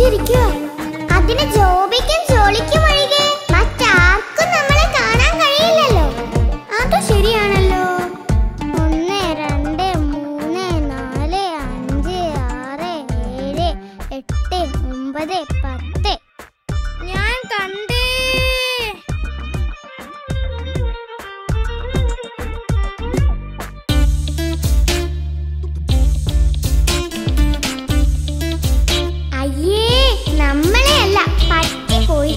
ഒളിച്ചിരിക്കുക അതിന് ജോബിക്കും ജോളിക്കും ഒഴികെ മറ്റാർക്കും നമ്മളെ കാണാൻ കഴിയില്ലല്ലോ അത് ശരിയാണല്ലോ ഒന്ന് രണ്ട് മൂന്ന് നാല് അഞ്ച് ആറ് ഏഴ് എട്ട് ഒമ്പത് പത്ത് ഞാൻ കണ്ടേ അയ്യേ നമ്മളെ അല്ല പറ്റിപ്പോയി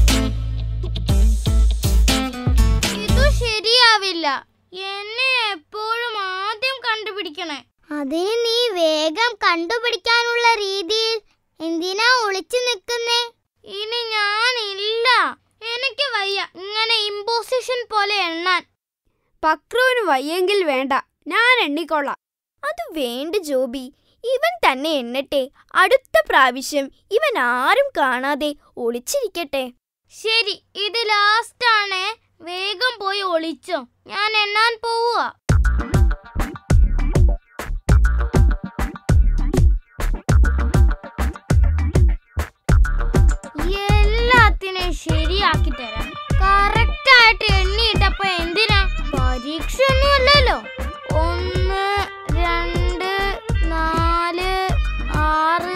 ഇത് ശരിയാവില്ല എന്നെ എപ്പോഴും ആദ്യം കണ്ടുപിടിക്കണേ അതിന് നീ വേഗം കണ്ടുപിടിക്കാനുള്ള രീതിയിൽ എന്തിനാ ഒളിച്ചു നിൽക്കുന്നേ ഇനി ഞാനില്ല എനിക്ക് വയ്യ ഇങ്ങനെ ഇമ്പോസിഷൻ പോലെ എണ്ണാൻ പക്രുവിന് വയ്യെങ്കിൽ വേണ്ട ഞാൻ എണ്ണിക്കൊള്ളാം അത് വേണ്ട ജോബി ഇവൻ തന്നെ എണ്ണട്ടെ അടുത്ത പ്രാവശ്യം ഇവൻ ആരും കാണാതെ ഒളിച്ചിരിക്കട്ടെ ശരി ഇത് ലാസ്റ്റ് ആണേ വേഗം പോയി ഒളിച്ചോ ഞാൻ എണ്ണാൻ പോവുക എല്ലാത്തിനും ശരിയാക്കി തരാം കറക്റ്റ് ആയിട്ട് എണ്ണിയിട്ടപ്പോ എന്തിനാ പരീക്ഷ ഒന്നുമല്ലല്ലോ ഒന്ന് രണ്ട് നാല് ആറ്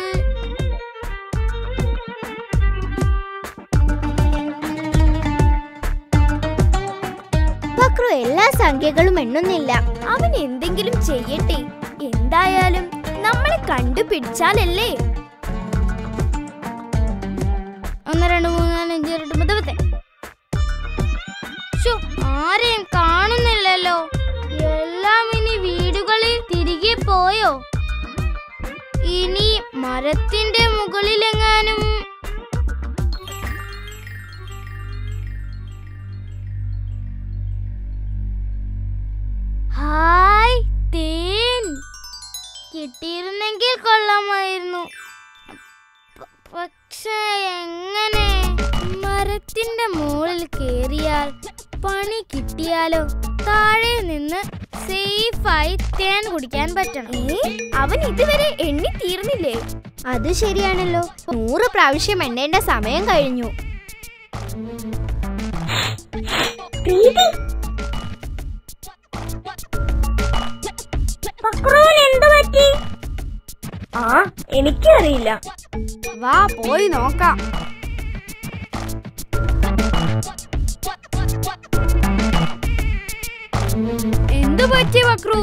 പക്രു എല്ലാ സംഖ്യകളും എണ്ണുന്നില്ല അവൻ എന്തെങ്കിലും ചെയ്യട്ടെ എന്തായാലും നമ്മളെ കണ്ടുപിടിച്ചാലല്ലേ ഒന്ന് രണ്ട് മൂന്ന് നാല് അഞ്ച് ആറ് എട്ട് ഒമ്പത് പത്ത് ശ്ശോ, ആരെയും കാണുന്നില്ലല്ലോ എല്ലാം ഇനി വീടുകളിൽ തിരികെ പോയോ ഇനി മരത്തിന്റെ മുകളിലെങ്ങാനും ഹായ് തേൻ കിട്ടിയിരുന്നെങ്കിൽ കൊള്ളാമായിരുന്നു പ- പക്ഷേ എങ്ങനെ മരത്തിന്റെ മുകളിൽ കേറിയാൽ പണി കിട്ടിയാലോ താഴെ നിന്ന് സേഫായി തേൻ കുടിക്കാൻ പറ്റണം ഏ അവൻ ഇതുവരെ എണ്ണി തീർന്നില്ലേ അത് ശരിയാണല്ലോ നൂറ് പ്രാവശ്യം എണ്ണേണ്ട സമയം കഴിഞ്ഞു ആ എനിക്കറിയില്ല വാ പോയി നോക്കാം എന്തു പറ്റി വക്രു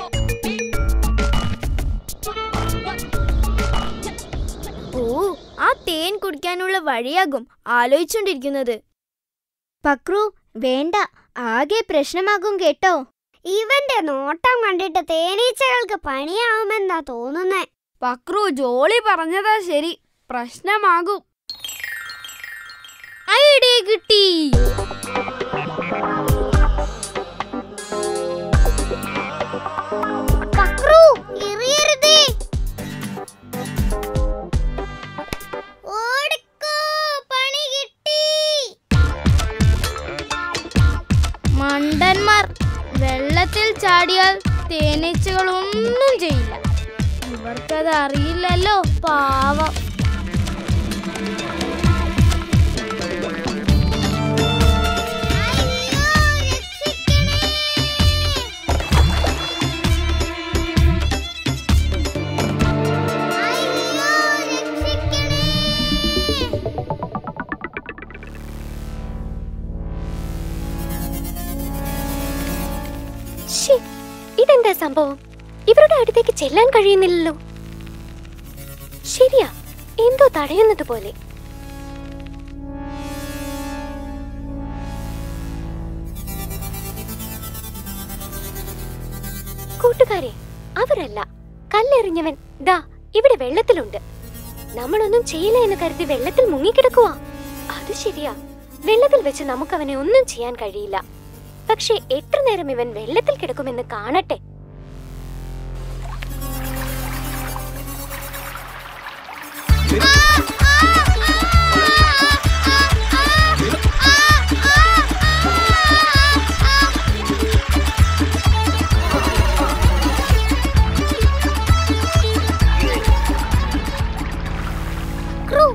ഓ ആ തേൻ കുടിക്കാനുള്ള വഴിയാകും ആലോചിച്ചുകൊണ്ടിരിക്കുന്നത് പക്രു വേണ്ട ആകെ പ്രശ്നമാകും കേട്ടോ ഇവന്റെ നോട്ടം കണ്ടിട്ട് തേനീച്ചകൾക്ക് പണിയാവുമെന്നാ തോന്നുന്നേ പക്രു ജോളി പറഞ്ഞതാ ശരി പ്രശ്നമാകും ഐഡിയ കിട്ടി പക്രു എറിയരുതേ ഓടിക്കോ പണി കിട്ടി മണ്ടന്മാർ വെള്ളത്തിൽ ചാടിയാൽ തേനീച്ചകൾ ഒന്നും ചെയ്യില്ല ഇവർക്കത് അറിയില്ലല്ലോ പാവം ശ്ശേ, ഇതെന്താ സംഭവം ഇവരുടെ അടുത്തേക്ക് ചെല്ലാൻ കഴിയുന്നില്ലല്ലോ ശരിയാ എന്തോ തടയുന്നത് പോലെ കൂട്ടുകാരെ അവരല്ല കല്ലെറിഞ്ഞവൻ ദാ ഇവിടെ വെള്ളത്തിലുണ്ട് നമ്മളൊന്നും ചെയ്യില്ല എന്ന് കരുതി വെള്ളത്തിൽ മുങ്ങിക്കിടക്കുവാ അത് ശരിയാ വെള്ളത്തിൽ വെച്ച് നമുക്കവനെ ഒന്നും ചെയ്യാൻ കഴിയില്ല പക്ഷേ എത്ര നേരം ഇവൻ വെള്ളത്തിൽ കിടക്കുമെന്ന് കാണട്ടെ ക്രൂ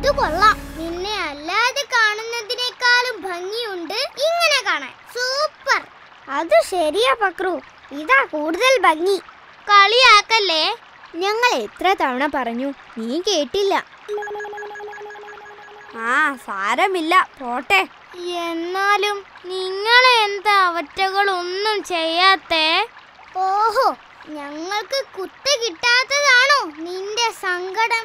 ഇത് കൊള്ളാം നിന്നെ അല്ലാതെ കാണുന്നതിനേക്കാളും ഭംഗിയുണ്ട് ഇങ്ങനെ കാണാൻ സൂപ്പർ അത് ശരിയാ പക്രു ഇതാ കൂടുതൽ ഭംഗി കളിയാക്കല്ലേ ഞങ്ങൾ എത്ര തവണ പറഞ്ഞു നീ കേട്ടില്ല ആ സാരമില്ല പോട്ടെ എന്നാലും നിങ്ങളെ എന്താ അവറ്റകളൊന്നും ചെയ്യാത്തേ ഓഹോ ഞങ്ങൾക്ക് കുത്ത് കിട്ടാത്തതാണോ നിന്റെ സങ്കടം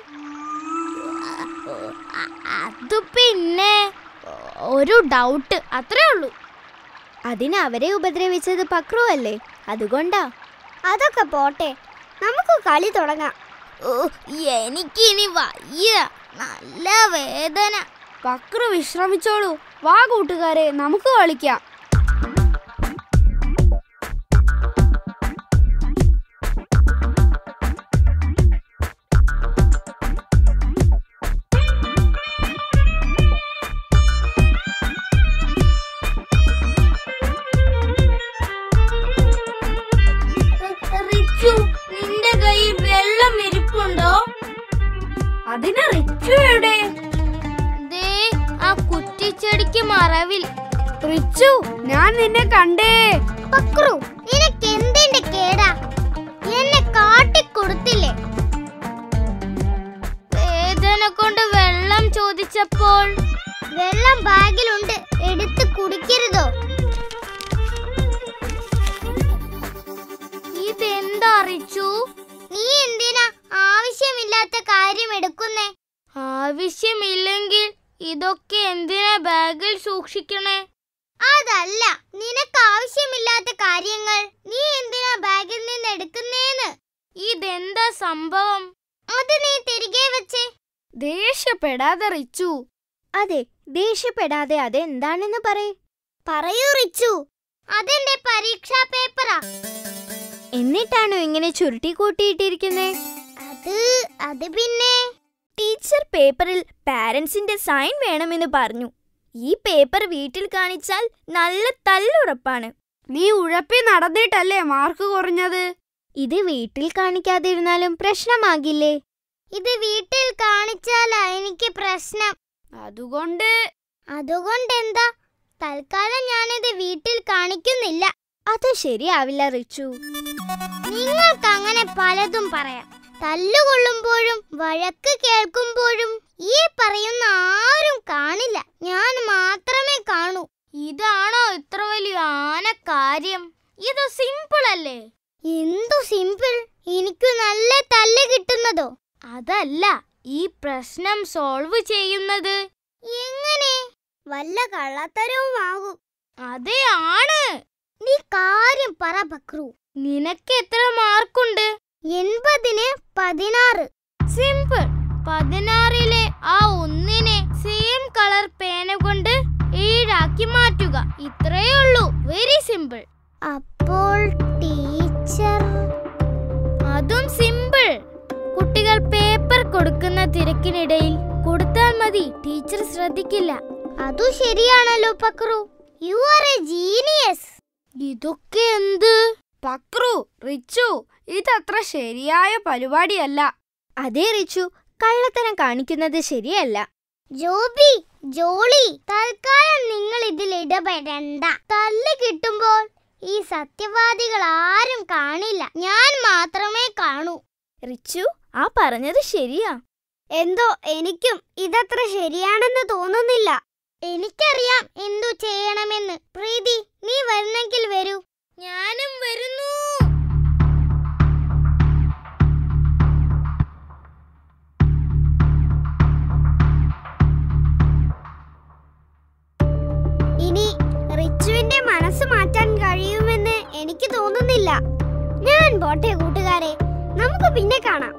അത് പിന്നെ ഒരു ഡൗട്ട് അത്രേ ഉള്ളൂ അതിന് അവരെ ഉപദ്രവിച്ചത് പക്രു അല്ലേ അതുകൊണ്ടാ അതൊക്കെ പോട്ടെ നമുക്ക് കളി തുടങ്ങാം ഓ, എനിക്കിനി വയ്യ നല്ല വേദന പക്രു വിശ്രമിച്ചോളൂ വാ കൂട്ടുകാരെ നമുക്ക് കളിക്കാം റിച്ചു നിന്റെ കയ്യിൽ വെള്ളം ഇരിപ്പുണ്ടോ അതിന് റിച്ചു എവിടെ ദേ ആ കുറ്റിച്ചെടിക്ക് മറവിൽ റിച്ചു ഞാൻ നിന്നെ കണ്ടേ പക്രു നിനക്ക് എന്തിന്റെ കേടാ എന്നെ കാട്ടിക്കൊടുത്തില്ലേ വേദന കൊണ്ട് വെള്ളം ചോദിച്ചപ്പോൾ വെള്ളം ബാഗിലുണ്ട് എടുത്ത് കുടിക്കരുതോ ഇതെന്താ റിച്ചു നീ എന്തിനാ ആവശ്യമില്ലാത്ത കാര്യം എടുക്കുന്നേ ആവശ്യമില്ലെങ്കിൽ ഇതൊക്കെ എന്തിനാ ബാഗിൽ സൂക്ഷിക്കണേ അതല്ല നിനക്ക് ആവശ്യമില്ലാത്ത കാര്യങ്ങൾ നീ എന്തിനാ ബാഗിൽ നിന്ന് എടുക്കുന്നേന്ന് ഇതെന്താ സംഭവം അത് നീ തിരികെ വെച്ചേ ദേഷ്യപ്പെടാതെ റിച്ചു അതെ ദേഷ്യപ്പെടാതെ അതെന്താണെന്ന് പറയ് പറയൂ റിച്ചു അതെന്റെ പരീക്ഷാ പേപ്പറാ എന്നിട്ടാണോ ഇങ്ങനെ ചുരുട്ടി കൂട്ടിയിട്ടിരിക്കുന്നേ അത് അത് പിന്നെ ടീച്ചർ പേപ്പറിൽ പാരന്റ്സിന്റെ സൈൻ വേണമെന്ന് പറഞ്ഞു ഈ പേപ്പർ വീട്ടിൽ കാണിച്ചാൽ നല്ല തല്ലുറപ്പാണ് നീ ഉഴപ്പി നടന്നിട്ടല്ലേ മാർക്ക് കുറഞ്ഞത് ഇത് വീട്ടിൽ കാണിക്കാതിരുന്നാലും പ്രശ്നമാകില്ലേ ഇത് വീട്ടിൽ കാണിച്ചാലാ എനിക്ക് പ്രശ്നം അതുകൊണ്ട് അതുകൊണ്ടെന്താ തൽക്കാലം ഞാനിത് വീട്ടിൽ കാണിക്കുന്നില്ല അത് ശരിയാവില്ല റിച്ചു നിങ്ങൾക്ക് അങ്ങനെ പലതും പറയാം തല്ലുകൊള്ളുമ്പോഴും വഴക്ക് കേൾക്കുമ്പോഴും ഈ പറയുന്ന ആരും കാണില്ല ഞാൻ മാത്രമേ കാണൂ ഇതാണോ ഇത്ര വലിയ ആന കാര്യം ഇത് സിമ്പിൾ അല്ലേ എന്തു സിമ്പിൾ എനിക്ക് നല്ല തല്ല് കിട്ടുന്നതോ അതല്ല ഈ പ്രശ്നം സോൾവ് ചെയ്യുന്നത് എങ്ങനെ വല്ല കള്ളത്തരവും ആകും അതെ ആണ് നീ കാര്യം പറ ബക്രു നിനക്ക് എത്ര മാർക്കുണ്ട് എൺപതിന് പതിനാറ് സിമ്പിൾ പതിനാറിലെ ആ ഒന്നിനെ സെയിം കളർ പേന കൊണ്ട് ഏഴാക്കി മാറ്റുക ഇത്രയേ ഉള്ളൂ വെരി സിമ്പിൾ അപ്പോൾ ടീച്ചർ അതും സിമ്പിൾ കുട്ടികൾ പേപ്പർ കൊടുക്കുന്ന തിരക്കിനിടയിൽ കൊടുത്താൽ മതി ടീച്ചർ ശ്രദ്ധിക്കില്ല അതു ശരിയാണല്ലോ Pakru you are a genius ഇതൊക്കെ എന്ത് പക്രു റിച്ചു ഇതത്ര ശരിയായ പരിപാടിയല്ല അതേ റിച്ചു കള്ളത്തരം കാണിക്കുന്നത് ശരിയല്ല ജോബി ജോളി തൽക്കാലം നിങ്ങൾ ഇതിൽ ഇടപെടണ്ട തല്ല് കിട്ടുമ്പോൾ ഈ സത്യവാദികൾ ആരും കാണില്ല ഞാൻ മാത്രമേ കാണൂ റിച്ചു ആ പറഞ്ഞത് ശരിയാ എന്തോ എനിക്കും ഇതത്ര ശരിയാണെന്ന് തോന്നുന്നില്ല എനിക്കറിയാം എന്തു ചെയ്യണമെന്ന് പ്രീതി നീ വരുന്നെങ്കിൽ വരൂ ഞാനും വരുന്നു ഇനി റിച്ചുവിന്റെ മനസ്സ് മാറ്റാൻ കഴിയുമെന്ന് എനിക്ക് തോന്നുന്നില്ല ഞാൻ പോട്ടെ കൂട്ടുകാരെ നമുക്ക് പിന്നെ കാണാം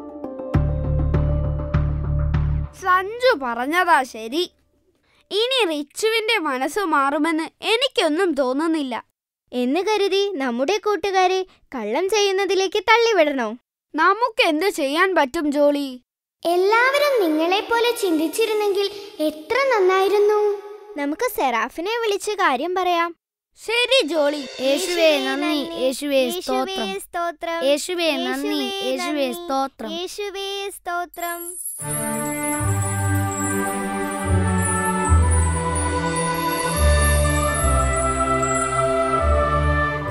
സഞ്ജു പറഞ്ഞതാ ശരി ഇനി റിച്ചുവിന്റെ മനസ്സ് മാറുമെന്ന് എനിക്കൊന്നും തോന്നുന്നില്ല എന്ന് കരുതി നമ്മുടെ കൂട്ടുകാരെ കള്ളം ചെയ്യുന്നതിലേക്ക് തള്ളിവിടണോ നമുക്ക് എന്ത് ചെയ്യാൻ പറ്റും ജോളി എല്ലാവരും നിങ്ങളെപ്പോലെ ചിന്തിച്ചിരുന്നെങ്കിൽ എത്ര നന്നായിരുന്നു നമുക്ക് സെറാഫിനെ വിളിച്ച് കാര്യം പറയാം ശരി ജോളി യേശുവേ നന്ദി, യേശുവേ സ്തോത്രം. സ്തോത്രം യേശുവേ നന്ദി, യേശുവേ സ്തോത്രം യേശുവേ സ്തോത്രം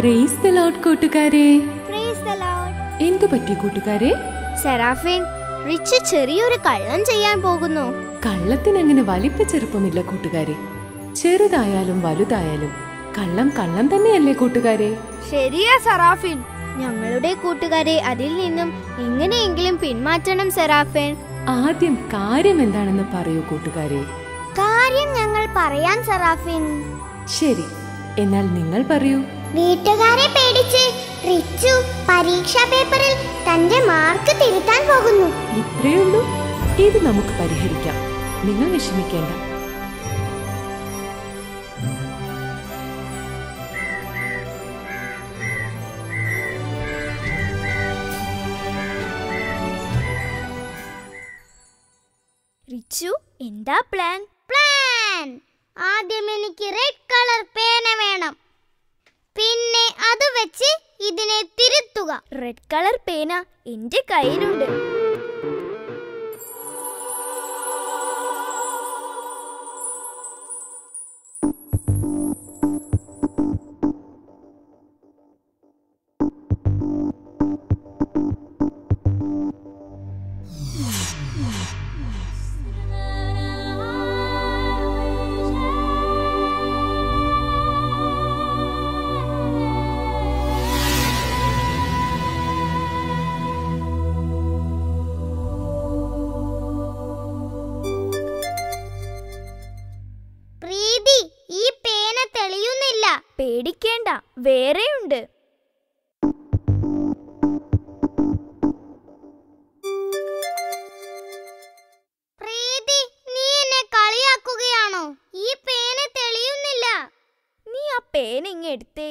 പ്രേസ് ദ ലോർഡ് കൂട്ടുകാരെ Praise the Lord. എന്തു പറ്റി കൂട്ടുകാരെ സെറാഫിൻ റിച്ച് ചെറിയൊരു കള്ളം ചെയ്യാൻ പോകുന്നു കള്ളത്തിന് അങ്ങനെ വലിപ്പ ചെറുപ്പമില്ല കൂട്ടുകാരെ ചെറുതായാലും വലുതായാലും കള്ളം കള്ളം തന്നെയല്ലേ കൂട്ടുകാരെ ശരിയാ സെറാഫിൻ ഞങ്ങളുടെ കൂട്ടുകാരെ അതിൽ നിന്നും എങ്ങനെയെങ്കിലും പിന്മാറ്റണം സെറാഫിൻ ആദ്യം കാര്യം എന്താണെന്ന് പറയൂ കൂട്ടുകാരെ കാര്യം ഞങ്ങൾ പറയാൻ സറാഫിൻ ശരി എന്നാൽ നിങ്ങൾ പറയൂ വീട്ടുകാരെ പേടിച്ച് റിച്ചു പരീക്ഷാ പേപ്പറിൽ തന്റെ മാർക്ക് തിരുത്താൻ പോകുന്നു ഇത്രയേ ഉള്ളൂ ഇത് നമുക്ക് പരിഹരിക്കാം നിങ്ങൾ വിഷമിക്കേണ്ട റിച്ചു എന്താ പ്ലാൻ പ്ലാൻ ആദ്യം എനിക്ക് റെഡ് കളർ പേന വേണം പിന്നെ അത് വെച്ച് ഇതിനെ തിരുത്തുക റെഡ് കളർ പേന എന്റെ കയ്യിലുണ്ട് പ്രീതി ഈ പേന തെളിയുന്നില്ല പേടിക്കേണ്ട വേറെയുണ്ട് പ്രീതി നീ എന്നെ കളിയാക്കുകയാണോ ഈ പേന തെളിയുന്നില്ല നീ ആ പേന ഇങ്ങ് എടുത്തേ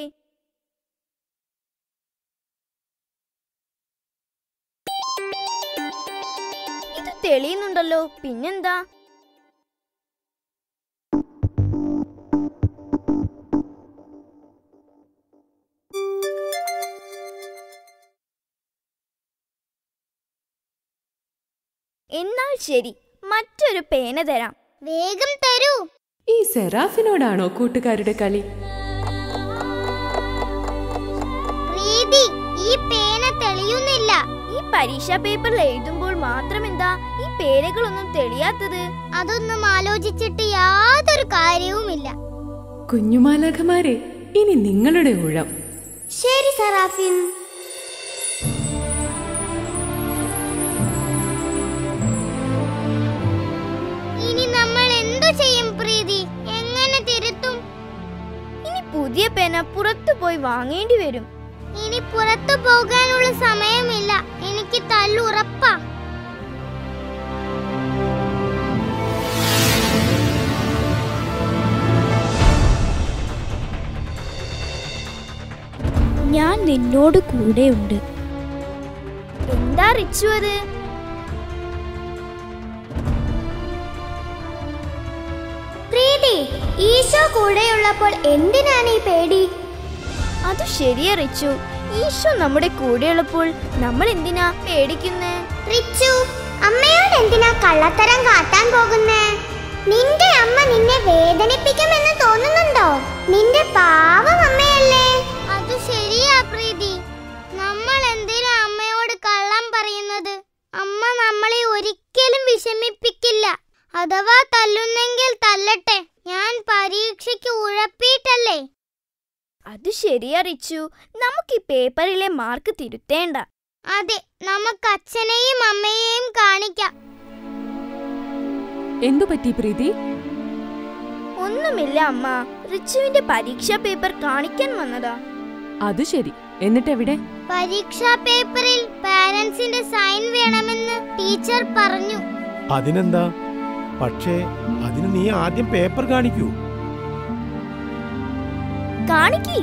ഇത് തെളിയുന്നുണ്ടല്ലോ പിന്നെന്താ എന്നാൽ ശരി മറ്റൊരു പേന തരാം വേഗം തരൂ ഈ സെറാഫിനോടാണോ കൂട്ടുകാരുടെ കളി പ്രീതി ഈ പേന തെളിയുന്നില്ല ഈ പരീക്ഷാ പേപ്പറിൽ എഴുതുമ്പോൾ മാത്രം എന്താ ഈ പേരുകളൊന്നും തെളിയാത്തത് അതൊന്നും ആലോചിച്ചിട്ട് യാതൊരു കാര്യവുമില്ല കുഞ്ഞുമാലാഖമാരെ ഇനി നിങ്ങളുടെ ഊഴം ശരി സറാഫിൻ ഇനി നമ്മൾ എന്തു ചെയ്യും പ്രീതി എങ്ങനെ തിരുത്തും ഇനി പുതിയ പേന പുറത്തു പോയി വാങ്ങേണ്ടി വരും ഇനി പുറത്തു പോകാനുള്ള സമയമില്ല എനിക്ക് തല്ലുറപ്പാ ഞാൻ നിന്നോട് കൂടെയുണ്ട് എന്താ റിച്ചു അത് പ്രീതി ഈശോ കൂടെയുള്ളപ്പോൾ എന്തിനാണ് ഈ പേടി അത് ശരിയാ റിച്ചു ഈശോ നമ്മുടെ കൂടെയുള്ളപ്പോൾ നമ്മൾ എന്തിനാ പേടിക്കുന്നേ റിച്ചു അമ്മയോട് എന്തിനാ കള്ളത്തരം കാട്ടാൻ പോകുന്നേ നിന്റെ അമ്മ നിന്നെ വേദനിപ്പിക്കുമെന്ന് തോന്നുന്നുണ്ടോ നിന്റെ പാവം അമ്മയല്ലേ അത് ശരിയാ പ്രീതി നമ്മൾ എന്തിനാ അമ്മയോട് കള്ളം പറയുന്നത് അമ്മ നമ്മളെ ഒരിക്കലും വിഷമിപ്പിക്കില്ല അഥവാ തല്ലുന്നെങ്കിൽ തല്ലട്ടെ ഞാൻ പരീക്ഷയ്ക്ക് ഉഴപ്പിയിട്ടല്ലേ അത് ശരിയാ റിച്ചു നമുക്ക് ഈ പേപ്പറിലെ മാർക്ക് തിരുത്തേണ്ട അതെ നമുക്ക് അച്ഛനെയും അമ്മയെയും കാണിക്കാം എന്തു പറ്റി പ്രീതി ഒന്നുമില്ല അമ്മ റിച്ചുവിന്റെ പരീക്ഷാ പേപ്പർ കാണിക്കാൻ വന്നതാ അത് ശരി എന്നിട്ടെവിടെ പരീക്ഷാ പേപ്പറിൽ പാരന്റ്സിന്റെ സൈൻ വേണമെന്ന് ടീച്ചർ പറഞ്ഞു അതിനെന്താ പക്ഷേ അതിന് നീ ആദ്യം പേപ്പർ കാണിക്കൂ കാണിക്കി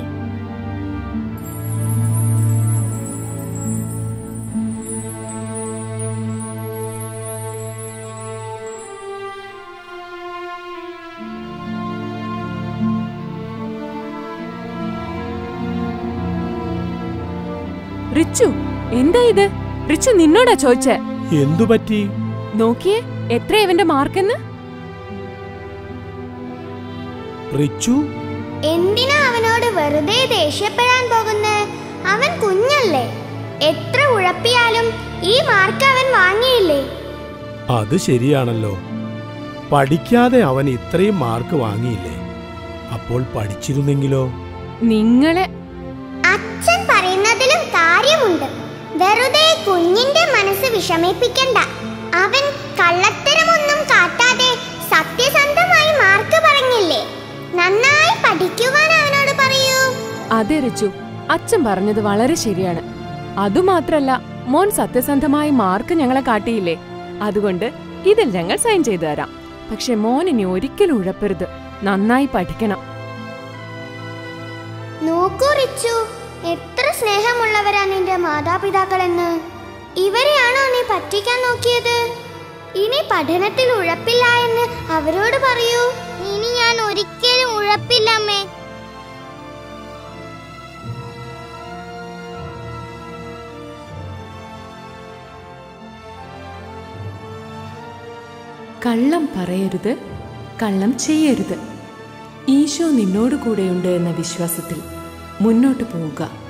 റിച്ചു എന്താ ഇത് റിച്ചു നിന്നോടാ ചോദിച്ചേ എന്തു പറ്റി നോക്കിയേ എത്ര ഇവന്റെ മാർക്കെന്ന് റിച്ചു എന്തിനാ അവനോട് വെറുതെ ദേഷ്യപ്പെടാൻ പോകുന്നത് അവൻ കുഞ്ഞല്ലേ എത്ര ഉഴപ്പിയാലും ഈ മാർക്ക് അവൻ വാങ്ങിയില്ലേ അത് ശരിയാണല്ലോ പഠിക്കാതെ അവൻ ഇത്രയും മാർക്ക് വാങ്ങിയില്ലേ അപ്പോൾ പഠിച്ചിരുന്നെങ്കിലോ നിങ്ങളെ അച്ഛൻ പറയുന്നതിലും കാര്യമുണ്ട് വെറുതെ കുഞ്ഞിന്റെ മനസ്സ് വിഷമിപ്പിക്കണ്ട അവൻ കള്ളത്തരമൊന്നും കാട്ടാതെ സത്യസന്ധമായി മാർക്ക് പറഞ്ഞില്ലേ നന്നായി പഠിക്കുവാൻ അവനോട് പറയൂ അതെ രച്ചു അച്ഛൻ പറഞ്ഞത് വളരെ ശരിയാണ് അതുമാത്രല്ല മോൻ സത്യസന്ധമായി മാർക്ക് ഞങ്ങളെ കാട്ടിയില്ലേ അതുകൊണ്ട് ഇതിൽ ഞങ്ങൾ സൈൻ ചെയ്തു തരാം പക്ഷെ മോൻ ഇനി ഒരിക്കലും ഉഴപ്പരുത് നന്നായി പഠിക്കണം നോക്കൂ റിച്ചു എത്ര സ്നേഹമുള്ളവരാ നിന്റെ മാതാപിതാക്കളെന്ന് ഇവരെയാണോ നീ പറ്റിക്കാൻ നോക്കിയത് ഇനി പഠനത്തിൽ ഉഴപ്പില്ല എന്ന് അവരോട് പറയൂ ഇനി ഞാൻ ഒരിക്കലും ഉഴപ്പില്ലമ്മേ കള്ളം പറയരുത് കള്ളം ചെയ്യരുത് ഈശോ നിന്നോട് കൂടെയുണ്ട് എന്ന വിശ്വാസത്തിൽ മുന്നോട്ട് പോവുക